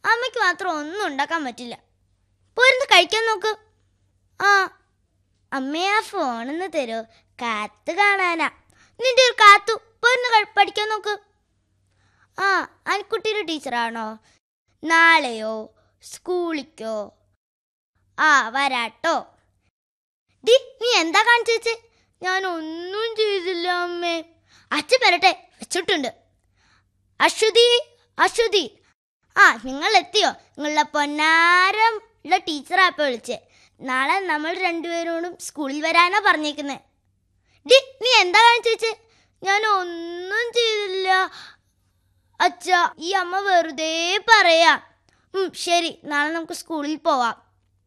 അമ്മയ്ക്ക് മാത്രം ഒന്നും ഉണ്ടാക്കാൻ പറ്റില്ല പോയിരുന്ന് കഴിക്കാൻ നോക്ക് ആ അമ്മയെ ആ ഫോണിന്ന് തരോ കാത്ത് കാണാനാ നിന്റെ ഒരു കാത്തു പോയിരുന്ന് കഴി- പഠിക്കാൻ നോക്ക് ആ അനിക്കുട്ടിയുടെ ടീച്ചറാണോ നാളെയോ സ്കൂളിക്കോ ആ വരാട്ടോ ഡി നീ എന്താ കാണിച്ചേ ഞാൻ ഒന്നും ചെയ്തില്ല അമ്മേ അച്ഛൻ വരട്ടെ വെച്ചിട്ടുണ്ട് അശ്വതി അശ്വതി ആ നിങ്ങൾ എത്തിയോ നിങ്ങളുടെ പൊന്നാരം ഉള്ള ടീച്ചറാ ഇപ്പൊ വിളിച്ചേ നാളെ നമ്മൾ രണ്ടുപേരോടും സ്കൂളിൽ വരാനാ പറഞ്ഞേക്കുന്നത് ഡി നീ എന്താ കാണിച്ചേ ഞാൻ ഒന്നും ചെയ്തില്ല അച്ഛ ഈ അമ്മ വെറുതെ പറയാ ഉം, ശരി നാളെ നമുക്ക് സ്കൂളിൽ പോവാം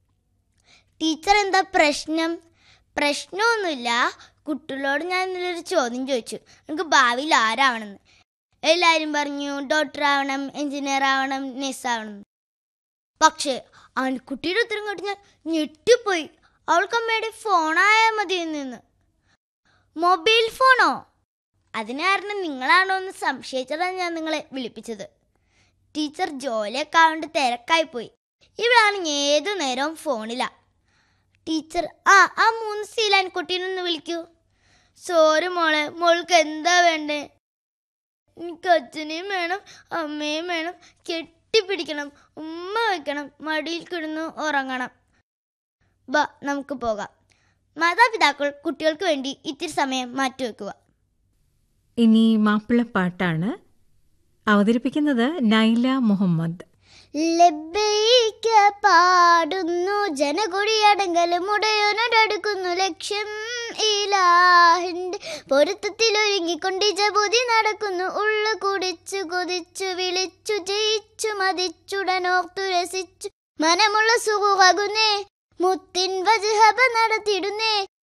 ടീച്ചർ എന്താ പ്രശ്നം പ്രശ്നമൊന്നുമില്ല കുട്ടികളോട് ഞാൻ ഇന്നലെ ഒരു ചോദ്യം ചോദിച്ചു എനിക്ക് ഭാവിയിൽ ആരാവണമെന്ന് എല്ലാവരും പറഞ്ഞു ഡോക്ടർ ആവണം എഞ്ചിനീയർ ആവണം നഴ്സ് ആവണം എന്ന്. പക്ഷേ ആൺകുട്ടിയുടെ ഉത്തരം കേട്ട് ഞാൻ ഞെട്ടിപ്പോയി അവൾക്ക് അമ്മയുടെ ഫോണായാൽ മതി എന്ന് മൊബൈൽ ഫോണോ അതിന് കാരണം നിങ്ങളാണോ എന്ന് സംശയിച്ചതാണ് ഞാൻ നിങ്ങളെ വിളിപ്പിച്ചത് ടീച്ചർ ജോലിയൊക്കെ ആവേണ്ട തിരക്കായിപ്പോയി ഇവളാണ് ഏതു നേരവും ഫോണിലാ ടീച്ചർ ആ ആ മൂന്ന് സീലാൻ കുട്ടീനൊന്ന് വിളിക്കൂ സോറി മോളെ മോൾക്ക് എന്താ വേണ്ടേ എനിക്ക് അച്ഛനെയും വേണം അമ്മയും വേണം കെട്ടിപ്പിടിക്കണം ഉമ്മ വെക്കണം മടിയിൽ കിടന്ന് ഉറങ്ങണം ബാ നമുക്ക് പോകാം മാതാപിതാക്കൾ കുട്ടികൾക്ക് വേണ്ടി ഇത്തിരി സമയം മാറ്റിവെക്കുക ഇനി മാപ്പിളപ്പാട്ടാണ് അവതരിപ്പിക്കുന്നത് നൈല മുഹമ്മദ് ലബ്ബൈക്ക പാടുന്നു ജനകുടിയടങ്കലും ഉടയോനോടടുക്കുന്നു ലക്ഷ്യം ഇലാഹിന്റെ പൊരുത്തത്തിൽ ഒരുങ്ങിക്കൊണ്ട് ജബുതി നടക്കുന്നു ഉള്ളു കുടിച്ചു കൊതിച്ചു വിളിച്ചു ജയിച്ചു മതിച്ചുടനോർത്തു രസിച്ചു മനമുള്ള സുഖകുന്നേ മുത്തിൻ വജുഹബ നടത്തിടുന്നേ